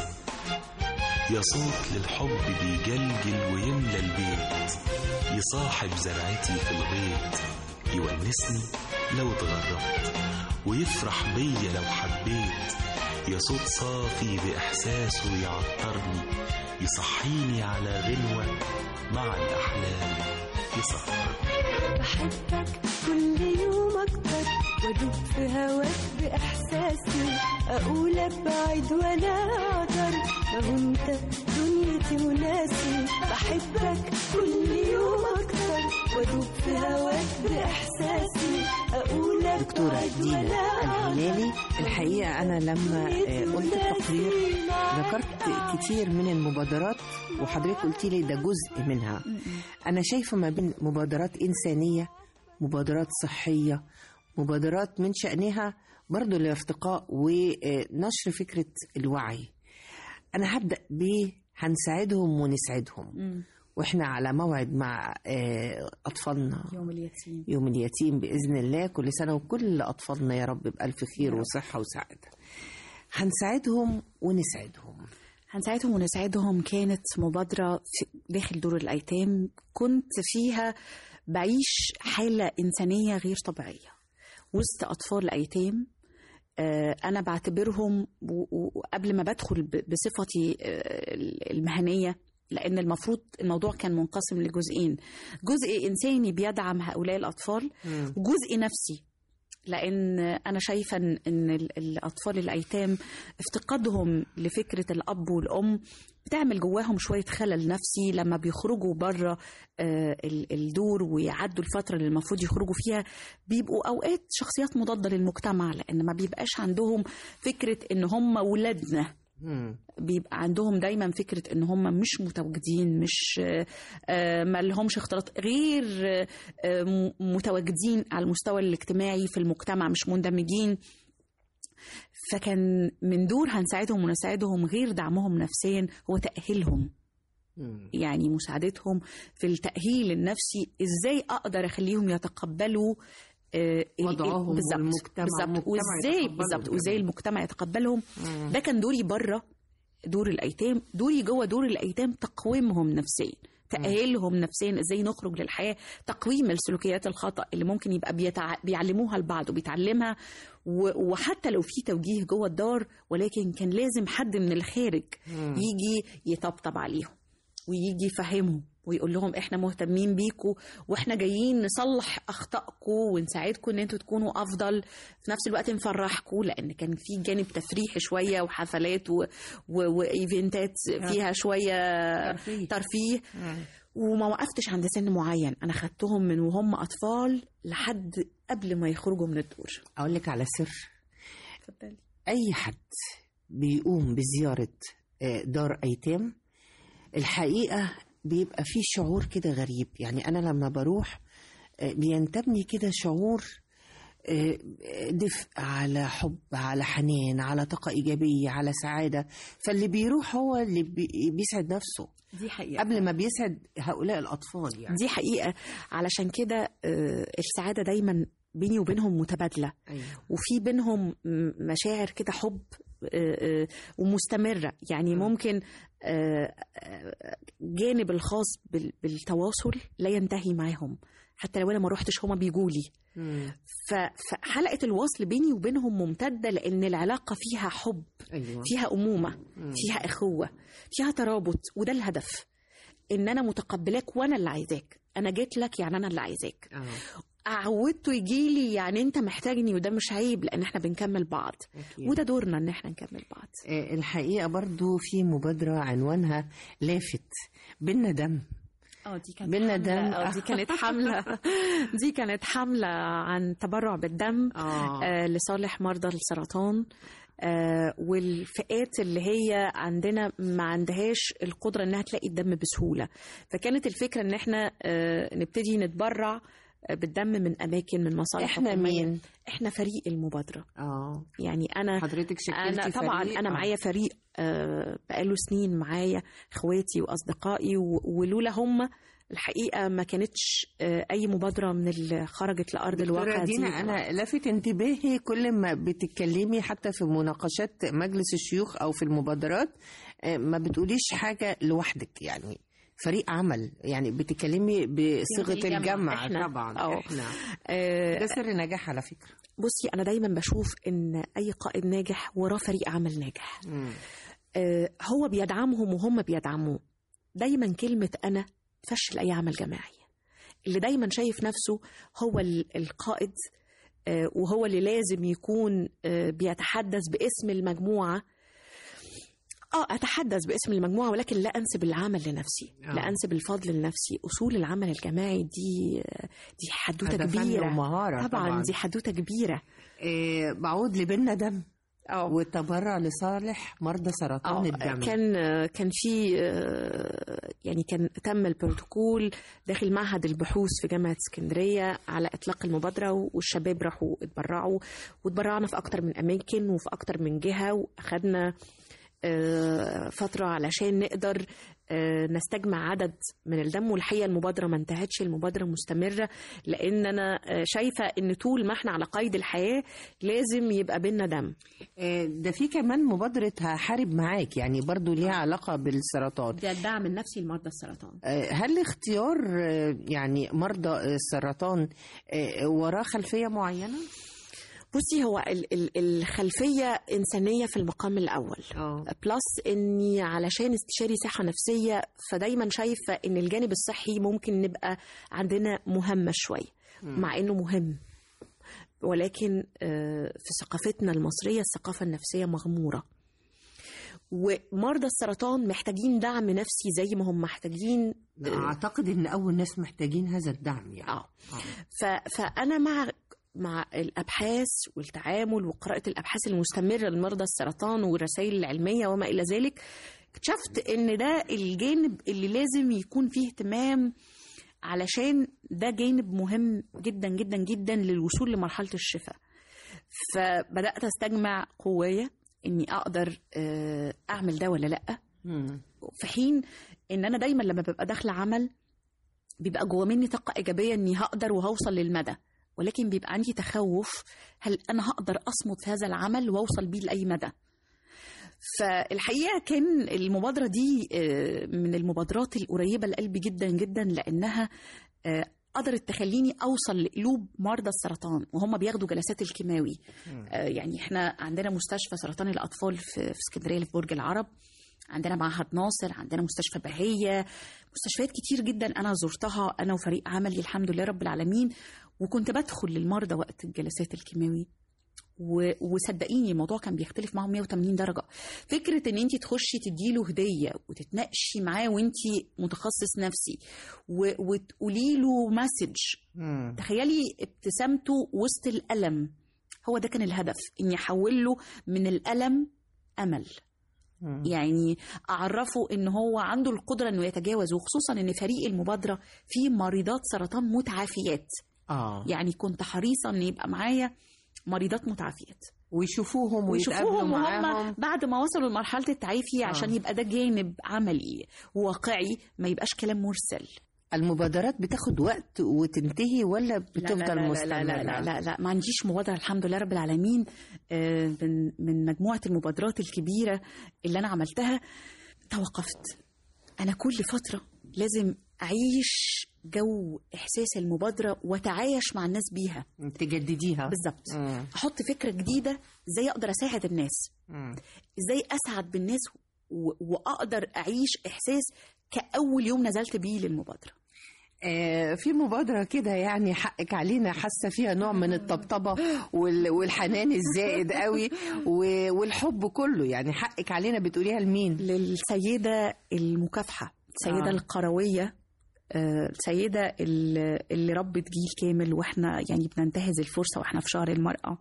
يا صوت للحب بيجلجل ويملى البيت يصاحب زرعتي في الغيط يونسني لو اتغربت ويفرح بيا لو حبيت يا صوت صافي بإحساسه يعطرني يصحيني على غنوة مع الأحلام يسهر بحبك كل يوم أكتر وأدوب في هواك بإحساسي أقول أبعد ولا أقدر ما هو أنت دنيتي وناسي بحبك كل يوم أكتر وأدوب في هواك بإحساسي أقول دكتورة أبعد دينا ولا الهلالي الحقيقة أنا لما آه، قلت التقرير ذكرت كتير من المبادرات وحضرتك قلت لي ده جزء منها أنا شايفة ما بين مبادرات إنسانية مبادرات صحية مبادرات من شأنها برضو الارتقاء ونشر فكرة الوعي أنا هبدأ ب هنساعدهم ونسعدهم مم. واحنا على موعد مع آه، أطفالنا يوم اليتيم يوم اليتيم بإذن الله كل سنة وكل أطفالنا يا رب بألف خير وصحة وسعادة هنساعدهم ونسعدهم هنساعدهم ونساعدهم كانت مبادرة في داخل دور الأيتام كنت فيها بعيش حالة إنسانية غير طبيعية وسط أطفال أيتام آه، أنا بعتبرهم و- و- وقبل ما بدخل ب- بصفتي آه، المهنية لأن المفروض الموضوع كان منقسم لجزئين جزء إنساني بيدعم هؤلاء الأطفال وجزء نفسي لان انا شايفه ان إن ال- الاطفال الايتام افتقادهم لفكره الاب والام بتعمل جواهم شويه خلل نفسي لما بيخرجوا بره آه، ال- الدور ويعدوا الفتره اللي المفروض يخرجوا فيها بيبقوا اوقات شخصيات مضاده للمجتمع لان ما بيبقاش عندهم فكره ان هم ولادنا بيبقى عندهم دايما فكره ان هم مش متواجدين مش آه، آه، ما لهمش اختلاط غير آه، آه، م- متواجدين على المستوى الاجتماعي في المجتمع مش مندمجين فكان من دور هنساعدهم ونساعدهم غير دعمهم نفسيا هو تأهيلهم يعني مساعدتهم في التأهيل النفسي ازاي اقدر اخليهم يتقبلوا آه، ال- وضعهم بالظبط والمجتمع- بالظبط المجتمع وازاي يتقبلهم بالظبط وازاي كمان. المجتمع يتقبلهم مم. ده كان دوري بره دور الايتام دوري جوه دور الايتام تقويمهم نفسيا تأهيلهم نفسيا ازاي نخرج للحياه تقويم السلوكيات الخطا اللي ممكن يبقى بيتع... بيعلموها لبعض وبيتعلمها و... وحتى لو في توجيه جوه الدار ولكن كان لازم حد من الخارج مم. يجي يطبطب عليهم ويجي يفهمهم ويقول لهم احنا مهتمين بيكم واحنا جايين نصلح اخطائكم ونساعدكم ان انتوا تكونوا افضل في نفس الوقت نفرحكم لان كان في جانب تفريحي شويه وحفلات و... و... وايفنتات فيها شويه ترفيه. ترفيه وما وقفتش عند سن معين انا خدتهم من وهم اطفال لحد قبل ما يخرجوا من الدور اقول لك على سر اتفضلي اي حد بيقوم بزياره آه، دار ايتام الحقيقه بيبقى فيه شعور كده غريب يعني انا لما بروح آه، بينتابني كده شعور آه، دفء على حب على حنان على طاقة إيجابية على سعادة فاللي بيروح هو اللي بي- بيسعد نفسه دي حقيقة قبل ما بيسعد هؤلاء الأطفال يعني دي حقيقة علشان كده آه، السعادة دايما بيني وبينهم متبادلة أيوة. وفي بينهم م- مشاعر كده حب آه، آه، ومستمرة يعني ممكن آه، آه، جانب الخاص بال- بالتواصل لا ينتهي معاهم حتى لو انا ما روحتش هما بيجولي ف- فحلقة الوصل بيني وبينهم ممتدة لأن العلاقة فيها حب أيوة. فيها أمومة مم. فيها إخوة فيها ترابط وده الهدف إن أنا متقبلاك وأنا اللي عايزاك أنا جيت لك يعني أنا اللي عايزاك عودته يجي لي يعني أنت محتاجني وده مش عيب لأن إحنا بنكمل بعض أكيد. وده دورنا إن إحنا نكمل بعض آه، الحقيقة برضو في مبادرة عنوانها لافت بينا دم اه دي كانت بينا حملة دم. اه دي كانت حملة دي كانت حملة عن تبرع بالدم آه. آه لصالح مرضى السرطان آه والفئات اللي هي عندنا ما عندهاش القدرة انها تلاقي الدم بسهولة فكانت الفكرة ان احنا آه نبتدي نتبرع آه، بالدم من اماكن من مصالح إحنا حكومية. مين؟ احنا فريق المبادرة اه يعني انا حضرتك شكلتي انا طبعا فريق؟ انا آه. معايا فريق آه، بقاله سنين معايا اخواتي واصدقائي و- ولولا هم الحقيقه ما كانتش آه، اي مبادره من اللي خرجت لارض دكتورة الواقع دي دينا أنا لفت انتباهي كل ما بتتكلمي حتى في مناقشات مجلس الشيوخ أو في المبادرات آه، ما بتقوليش حاجة لوحدك يعني فريق عمل يعني بتتكلمي بصيغة فريق جمع. الجمع إحنا. طبعا أه. احنا آه، ده سر نجاح على فكرة بصي انا دايما بشوف ان اي قائد ناجح وراه فريق عمل ناجح آه، هو بيدعمهم وهم بيدعموه دايما كلمة أنا تفشل أي عمل جماعي اللي دايما شايف نفسه هو ال- القائد آه، وهو اللي لازم يكون آه، بيتحدث باسم المجموعة اه اتحدث باسم المجموعه ولكن لا انسب العمل لنفسي آه. لا انسب الفضل لنفسي اصول العمل الجماعي دي دي حدوته هذا فن كبيره ومهارة طبعا, طبعاً. دي حدوته كبيره آه، بعود لبنا دم اه والتبرع لصالح مرضى سرطان اه الدم كان كان في آه، يعني كان تم البروتوكول داخل معهد البحوث في جامعه اسكندريه على اطلاق المبادره والشباب راحوا اتبرعوا واتبرعنا في اكتر من اماكن وفي اكتر من جهه واخدنا آه، فتره علشان نقدر آه، نستجمع عدد من الدم والحقيقه المبادره ما انتهتش المبادره مستمره لان انا آه، شايفه ان طول ما احنا على قيد الحياه لازم يبقى بينا دم آه، ده في كمان مبادرة هحارب معاك يعني برضو ليها علاقة بالسرطان ده الدعم النفسي لمرضى السرطان آه، هل اختيار آه، يعني مرضى السرطان آه، وراه خلفية معينة؟ بصي هو ال- ال- الخلفية إنسانية في المقام الأول بلس إني علشان استشاري صحة نفسية فدايما شايفة إن الجانب الصحي ممكن نبقى عندنا مهمة شوية مم. مع إنه مهم ولكن آه، في ثقافتنا المصريه الثقافه النفسيه مغموره ومرضى السرطان محتاجين دعم نفسي زي ما هم محتاجين اعتقد ان اول ناس محتاجين هذا الدعم يعني اه ف- فانا مع مع الابحاث والتعامل وقراءه الابحاث المستمره لمرضى السرطان والرسائل العلميه وما الى ذلك اكتشفت ان ده الجانب اللي لازم يكون فيه اهتمام علشان ده جانب مهم جدا جدا جدا للوصول لمرحله الشفاء فبدات استجمع قوايا اني اقدر آه، اعمل ده ولا لا في حين ان انا دايما لما ببقى داخله عمل بيبقى جوا مني طاقه ايجابيه اني هقدر وهوصل للمدى ولكن بيبقى عندي تخوف هل انا هقدر اصمد في هذا العمل واوصل بيه لاي مدى فالحقيقه كان المبادره دي آه، من المبادرات القريبه لقلبي جدا جدا لانها آه، قدرت تخليني اوصل لقلوب مرضى السرطان وهم بياخدوا جلسات الكيماوي آه، يعني احنا عندنا مستشفى سرطان الاطفال في في اسكندريه اللي في برج العرب عندنا معهد ناصر عندنا مستشفى بهية مستشفيات كتير جدا انا زرتها انا وفريق عملي الحمد لله رب العالمين وكنت بدخل للمرضى وقت الجلسات الكيماوي و- وصدقيني الموضوع كان بيختلف معاهم 180 درجه فكره ان انت تخشي تديله هديه وتتناقشي معاه وانت متخصص نفسي و- وتقولي له مسج تخيلي ابتسامته وسط الالم هو ده كان الهدف اني احول له من الالم امل يعني اعرفه ان هو عنده القدره انه يتجاوز وخصوصا ان فريق المبادره فيه مريضات سرطان متعافيات اه يعني كنت حريصه ان يبقى معايا مريضات متعافيات ويشوفوهم ويتقابلوا ويشوفوهم وهم معاهم بعد ما وصلوا لمرحله التعافي عشان يبقى ده جانب عملي واقعي ما يبقاش كلام مرسل المبادرات بتاخد وقت وتنتهي ولا بتفضل لا لا لا مستمرة؟ لا, لا, لا, لا ما عنديش مبادرة الحمد لله رب العالمين آه، من من مجموعة المبادرات الكبيرة اللي أنا عملتها توقفت أنا كل فترة لازم أعيش جو إحساس المبادرة وأتعايش مع الناس بيها تجدديها بالظبط مم. أحط فكرة جديدة إزاي أقدر أساعد الناس مم. إزاي أسعد بالناس و- وأقدر أعيش إحساس كأول يوم نزلت بيه للمبادرة آه، في مبادرة كده يعني حقك علينا حاسة فيها نوع من الطبطبة وال- والحنان الزائد قوي و- والحب كله يعني حقك علينا بتقوليها لمين؟ للسيدة المكافحة السيدة آه. آه. القروية آه، السيدة اللي اللي ربت جيل كامل واحنا يعني بننتهز الفرصة واحنا في شهر المرأة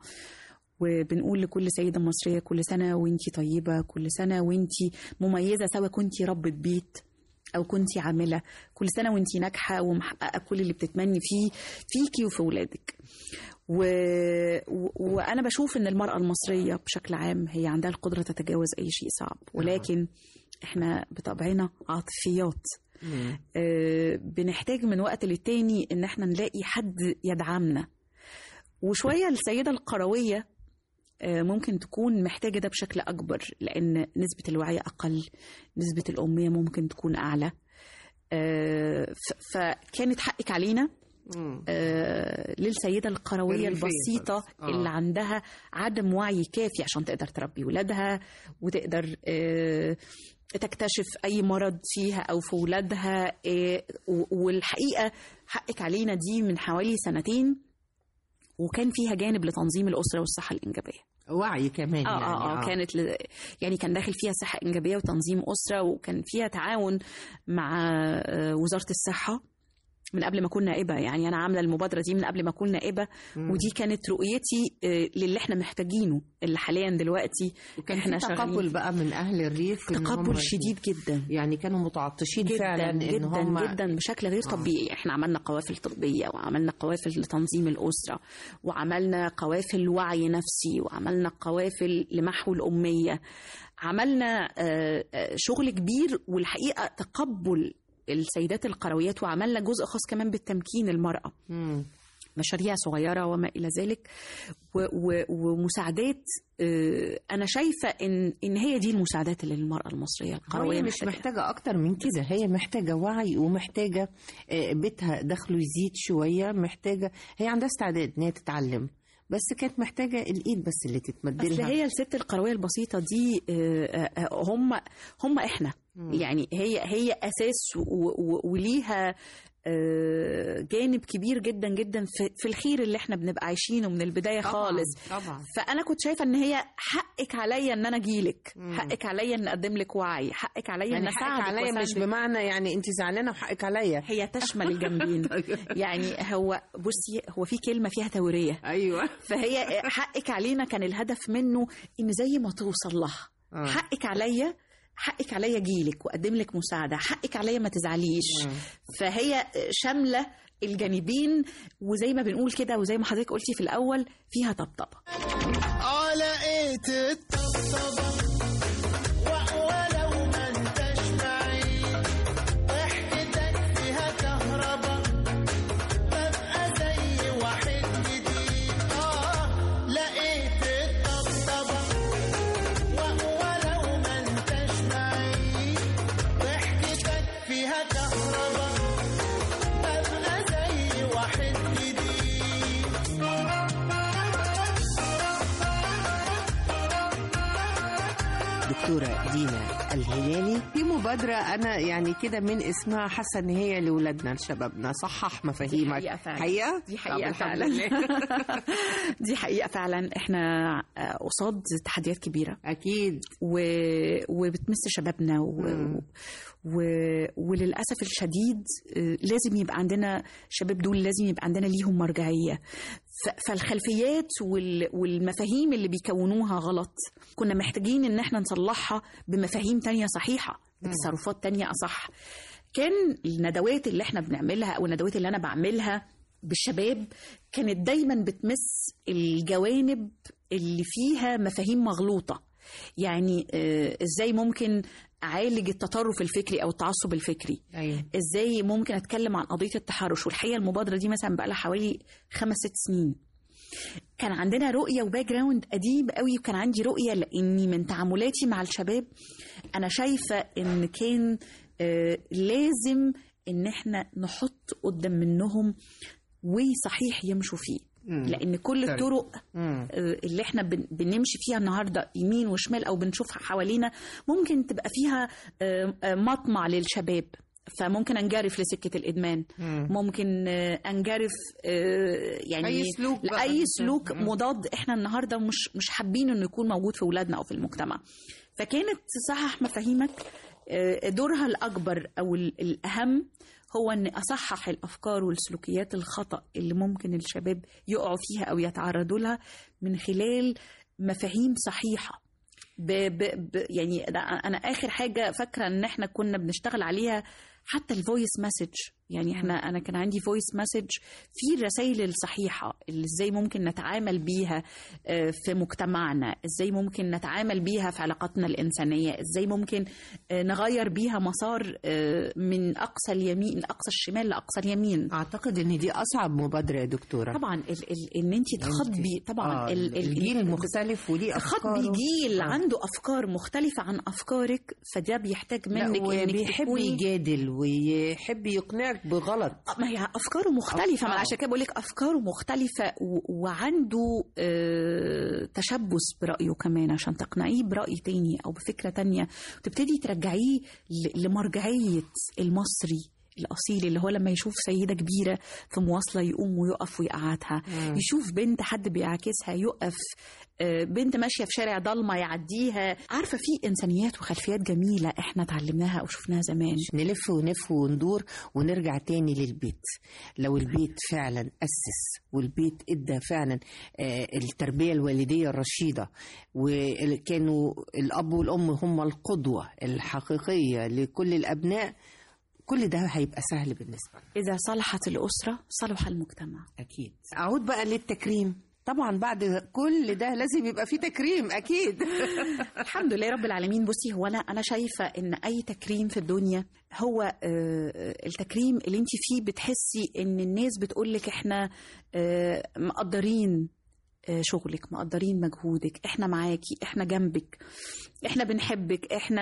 وبنقول لكل سيدة مصرية كل سنة وانتي طيبة كل سنة وانتي مميزة سواء كنتي ربة بيت أو كنتي عاملة كل سنة وانتي ناجحة ومحققة كل اللي بتتمني فيه فيكي وفي ولادك و... و... وأنا بشوف إن المرأة المصرية بشكل عام هي عندها القدرة تتجاوز أي شيء صعب ولكن إحنا بطبعنا عاطفيات آه، بنحتاج من وقت للتاني ان احنا نلاقي حد يدعمنا وشويه السيده القرويه آه، ممكن تكون محتاجه ده بشكل اكبر لان نسبه الوعي اقل نسبه الاميه ممكن تكون اعلى آه، ف- فكانت حقك علينا آه، للسيدة القروية بالريفية البسيطة بس. آه. اللي عندها عدم وعي كافي عشان تقدر تربي ولادها وتقدر آه، تكتشف أي مرض فيها أو في ولادها آه، و- والحقيقة حقك علينا دي من حوالي سنتين وكان فيها جانب لتنظيم الأسرة والصحة الإنجابية وعي كمان اه يعني اه اه كانت ل... يعني كان داخل فيها صحه انجابيه وتنظيم اسره وكان فيها تعاون مع آه، وزاره الصحه من قبل ما اكون نائبه يعني انا عامله المبادره دي من قبل ما اكون نائبه مم. ودي كانت رؤيتي آه، للي احنا محتاجينه اللي حاليا دلوقتي وكان احنا في تقبل شغالين بقى من اهل الريف إن تقبل هم- شديد جدا يعني كانوا متعطشين جدا فعلا ان جدا هم جدا بشكل غير آه. طبيعي احنا عملنا قوافل طبيه وعملنا قوافل لتنظيم الاسره وعملنا قوافل وعي نفسي وعملنا قوافل لمحو الاميه عملنا آه، آه، شغل كبير والحقيقه تقبل السيدات القرويات وعملنا جزء خاص كمان بالتمكين المراه مم. مشاريع صغيره وما الى ذلك و- و- ومساعدات آه، انا شايفه ان ان هي دي المساعدات اللي للمراه المصريه القرويه هي مش محتاجاها. محتاجة أكتر من كده هي محتاجة وعي ومحتاجة آه، بيتها دخله يزيد شوية محتاجة هي عندها استعداد إن هي تتعلم بس كانت محتاجة الإيد بس اللي تتمد اصل لها هي الست القرويه البسيطه دي آه، آه، هم هم احنا مم. يعني هي هي اساس و- و- وليها آه، جانب كبير جدا جدا في, في الخير اللي احنا بنبقى عايشينه من البدايه طبعاً، خالص طبعا فانا كنت شايفه ان هي حقك عليا ان انا اجيلك حقك عليا ان اقدم لك وعي حقك عليا ان يعني حقك اساعدك عليا مش وأساندك. بمعنى يعني انت زعلانه وحقك عليا هي تشمل الجنبين يعني هو بصي هو في كلمه فيها توريه ايوه فهي حقك علينا كان الهدف منه ان زي ما توصل لها آه. حقك عليا حقك عليا اجيلك واقدم لك مساعده حقك عليا ما تزعليش فهي شامله الجانبين وزي ما بنقول كده وزي ما حضرتك قلتي في الاول فيها طبطبه على ايه تطبطب ولو ما انتش معي ضحكتك فيها كهربا ببقى زي واحد جديد اه لقيت الطبطبة ولو ما انتش معي ضحكتك فيها كهربا ببقى زي واحد جديد دكتورة دينا الهلالي في مبادرة أنا يعني كده من اسمها حاسة إن هي لولادنا لشبابنا صحح مفاهيمك حقيقة فعلا. حقيقة؟ دي طب حقيقة الحمد فعلا لله. دي حقيقة فعلا احنا آه، قصاد تحديات كبيرة أكيد و... وبتمس شبابنا و... و... وللأسف الشديد آه، لازم يبقى عندنا شباب دول لازم يبقى عندنا ليهم مرجعية ف... فالخلفيات وال... والمفاهيم اللي بيكونوها غلط كنا محتاجين ان احنا نصلحها بمفاهيم تانية صحيحة بتصرفات تانية أصح كان الندوات اللي احنا بنعملها او الندوات اللي انا بعملها بالشباب كانت دايما بتمس الجوانب اللي فيها مفاهيم مغلوطه يعني آه، ازاي ممكن اعالج التطرف الفكري او التعصب الفكري أيوة. ازاي ممكن اتكلم عن قضيه التحرش والحقيقه المبادره دي مثلا بقى لها حوالي خمس ست سنين كان عندنا رؤيه وباك جراوند قديم قوي وكان عندي رؤيه لاني من تعاملاتي مع الشباب انا شايفه ان كان آه، لازم ان احنا نحط قدام منهم وصحيح يمشوا فيه مم. لان كل طيب. الطرق مم. آه، اللي احنا بن- بنمشي فيها النهارده يمين وشمال او بنشوفها حوالينا ممكن تبقى فيها آه، آه، مطمع للشباب فممكن انجرف لسكه الادمان مم. ممكن آه، انجرف آه، يعني أي سلوك بقى. لاي سلوك مم. مضاد احنا النهارده مش مش حابين انه يكون موجود في اولادنا او في المجتمع فكانت تصحح مفاهيمك آه، دورها الاكبر او ال- الاهم هو ان اصحح الافكار والسلوكيات الخطا اللي ممكن الشباب يقعوا فيها او يتعرضوا لها من خلال مفاهيم صحيحه ب ب ب يعني ده انا اخر حاجه فاكره ان احنا كنا بنشتغل عليها حتى الفويس مسج يعني احنا انا كان عندي فويس مسج في الرسائل الصحيحه اللي ازاي ممكن نتعامل بيها آه، في مجتمعنا ازاي ممكن نتعامل بيها في علاقاتنا الانسانيه ازاي ممكن آه، نغير بيها مسار آه، من اقصى اليمين اقصى الشمال لاقصى اليمين أعتقد إن دي أصعب مبادرة يا دكتورة طبعا ال ال ان انت تخاطبي طبعا آه ال- ال- الجيل مختلف وليه تخاطبي أفكاره جيل آه. عنده افكار مختلفه عن افكارك فده بيحتاج لا، منك انك وبيحب تكوني يجادل ويحب يقنعك بغلط ما هي افكاره مختلفه ما آه. أنا عشان كده بقول لك افكاره مختلفه و- وعنده آه، تشبث برايه كمان عشان تقنعيه براي تاني او بفكره تانية وتبتدي ترجعيه ل- لمرجعيه المصري الاصيل اللي هو لما يشوف سيده كبيره في مواصله يقوم ويقف ويقعدها مم. يشوف بنت حد بيعاكسها يقف آه، بنت ماشيه في شارع ضلمه يعديها عارفه في انسانيات وخلفيات جميله احنا اتعلمناها او شفناها زمان نلف ونف وندور ونرجع تاني للبيت لو البيت فعلا أسس والبيت ادى فعلا آه، التربية الوالدية الرشيدة وكانوا الأب والأم هم القدوة الحقيقية لكل الأبناء كل ده هيبقى سهل بالنسبة لنا اذا صلحت الاسره صلح المجتمع أكيد أعود بقى للتكريم طبعا بعد كل ده لازم يبقى في تكريم أكيد الحمد لله رب العالمين بصي هو انا انا شايفه ان اي تكريم في الدنيا هو آه، التكريم اللي انت فيه بتحسي ان الناس بتقول لك احنا آه، مقدرين آه، شغلك مقدرين مجهودك احنا معاكي احنا جنبك احنا بنحبك احنا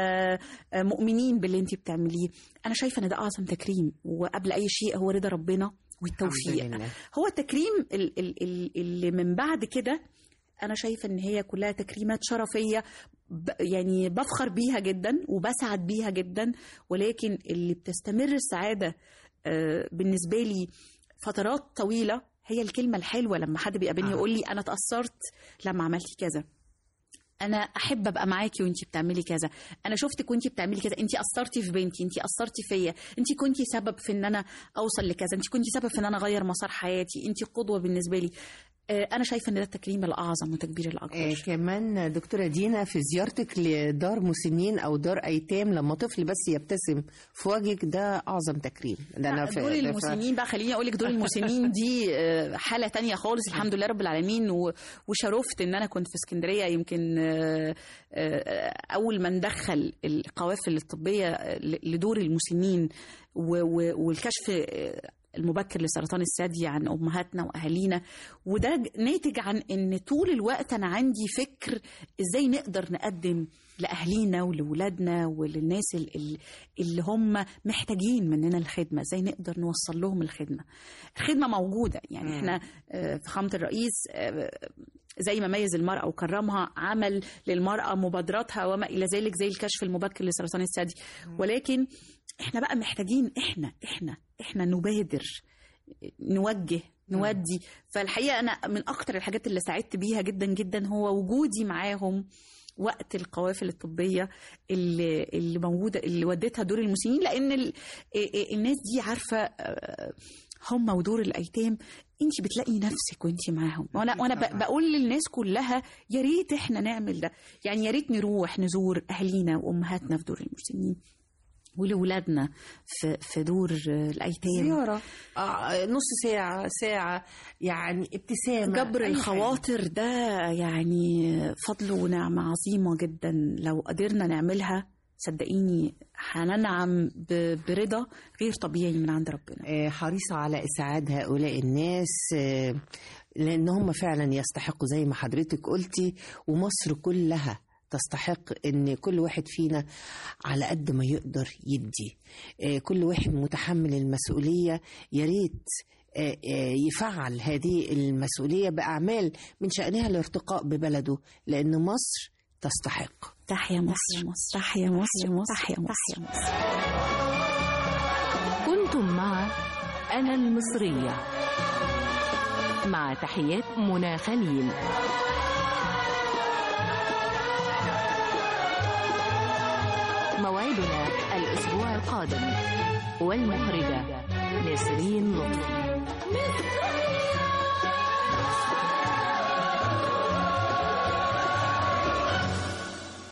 آه، مؤمنين باللي انت بتعمليه انا شايفه ان ده اعظم تكريم وقبل اي شيء هو رضا ربنا والتوفيق الحمد لله. هو التكريم ال- ال- ال- اللي من بعد كده انا شايفه ان هي كلها تكريمات شرفيه ب- يعني بفخر بيها جدا وبسعد بيها جدا ولكن اللي بتستمر السعاده آه، بالنسبه لي فترات طويله هي الكلمه الحلوه لما حد بيقابلني آه. يقول لي انا اتاثرت لما عملتي كذا انا احب ابقى معاكي وانتي بتعملي كذا انا شفتك وانتي بتعملي كذا انتي اثرتي في بنتي انتي اثرتي فيا انتي كنتي سبب في ان انا اوصل لكذا انتي كنتي سبب في ان انا اغير مسار حياتي انتي قدوه بالنسبه لي آه، انا شايفه ان ده التكريم الاعظم والتكبير الاكبر آه كمان دكتورة دينا في زيارتك لدار مسنين أو دار أيتام لما طفل بس يبتسم في وجهك ده أعظم تكريم ده أنا في- دور ده ف- المسنين بقى خليني اقول لك دور المسنين دي آه، حاله تانية خالص الحمد لله رب العالمين و- وشرفت ان انا كنت في اسكندريه يمكن آه، آه، اول ما ندخل القوافل الطبيه ل- لدور المسنين و- و- والكشف آه، المبكر لسرطان الثدي عن امهاتنا واهالينا وده ج- ناتج عن ان طول الوقت انا عندي فكر ازاي نقدر نقدم لاهلينا ولولادنا وللناس ال- ال- اللي هم محتاجين مننا الخدمه ازاي نقدر نوصل لهم الخدمه الخدمه موجوده يعني مم. احنا آه، فخامه الرئيس آه، زي ما ميز المرأة وكرمها عمل للمرأة مبادراتها وما إلى ذلك زي الكشف المبكر لسرطان الثدي ولكن احنا بقى محتاجين احنا احنا احنا نبادر نوجه نودي فالحقيقة أنا من أكتر الحاجات اللي سعدت بيها جدا جدا هو وجودي معاهم وقت القوافل الطبية اللي, اللي موجودة اللي وديتها دور المسنين لأن ال- الناس دي عارفة آه، هم ودور الأيتام انت بتلاقي نفسك وانت معاهم وانا وانا ب- بقول للناس كلها يا ريت احنا نعمل ده يعني يا ريت نروح نزور اهالينا وامهاتنا في دور المسنين ولولادنا في في دور آه، الايتام زيارة آه نص ساعة ساعة يعني ابتسامة جبر أي حاجة. الخواطر ده يعني فضل ونعمة عظيمة جدا لو قدرنا نعملها صدقيني هننعم ب- برضا غير طبيعي من عند ربنا آه، حريصة على إسعاد هؤلاء الناس آه، لأن هم فعلا يستحقوا زي ما حضرتك قلتي ومصر كلها تستحق ان كل واحد فينا على قد ما يقدر يدي آه، كل واحد متحمل المسؤولية يا ريت آه، آه، يفعل هذه المسؤولية بأعمال من شأنها الارتقاء ببلده لأن مصر تستحق تحيا مصر تحيا مصر تحيا مصر كنتم مع أنا المصرية مع تحيات منى خليل موعدنا الأسبوع القادم والمخرجة نسرين لطفي